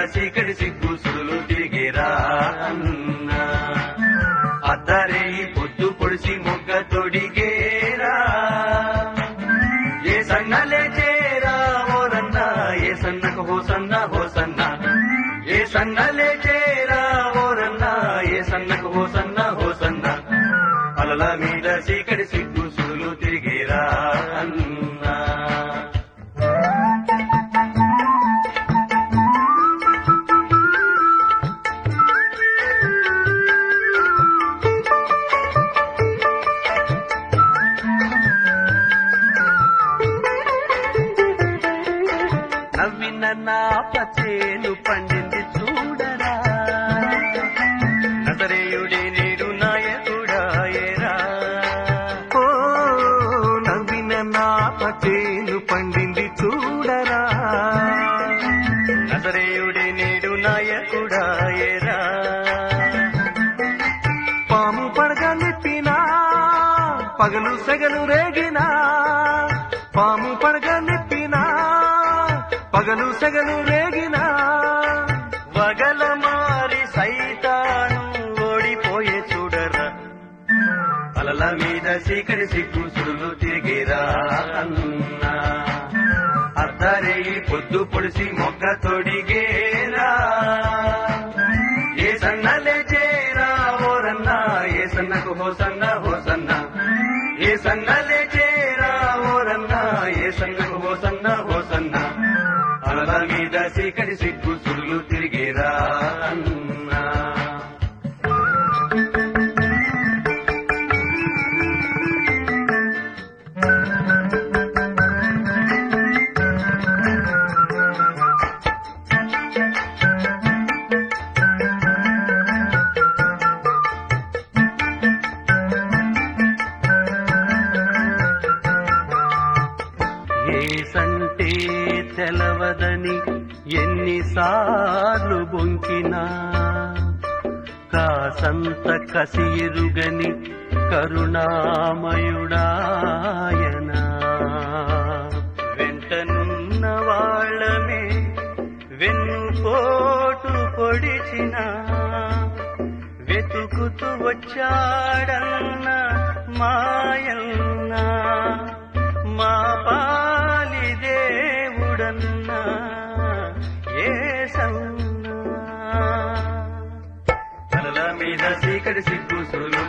సీకడి సిగ్గు సుడులు తిరిగేరా అన్నా అద్దరే పొద్దు పొడిసి మొగ్గ తొడిగేరా ఏ సన్నలే చేరా ఓరన్నా ఏ సన్నకు హోసన్న హోసన్న ఏ సన్నలే చేరా ఓరన్నా ఏ సన్నకు హోసన్న హోసన్న అలల మీద సీకడి సిగ్గు సుడులు తిరిగేరా అన్నా నవ్విన నా పచేను పండింది చూడరా నజరేయుడే నేడు నాయకుడాయరా ఓ నవ్విన నా పచేను పండింది చూడరా నజరేయుడే నేడు నాయకుడాయరా పాము పడగ నెప్పినా పగలు సెగలు రేగినా పాము పడగ నెప్పినా పగలు సెగలు రేగినా వగల మారి సైతాను ఓడిపోయే చూడరా అలల మీద చీకటి సిగ్గు సుడులు తిరిగేరా అన్నా అద్దరే పొద్దు పొడిసి మొగ్గ తొడిగేరా ఏ సన్నలే చేరా ఓరన్నా ఏ సన్నకు హోసన్న హోసన్న ఏ సన్నలే చేరా ఓరన్నా ఏ సన్నకు హోసన్న హోసన్న అలల మీద చీకటి సిగ్గు సుడులు తిరిగేరా అన్నా ఏ సంటే తెలవదని ఎన్నిసార్లు బొంకినా కాసంత కసిరుగని కరుణామయుడాయనా వెంటనున్న వాళ్ళమే వెన్నుపోటు పొడిచిన వెతుకుతూ వచ్చాడన్న మాయన్న మా పాలి దేవుడన్న ఏసన్నా తలల మీద చీకటి సిగ్గు సులు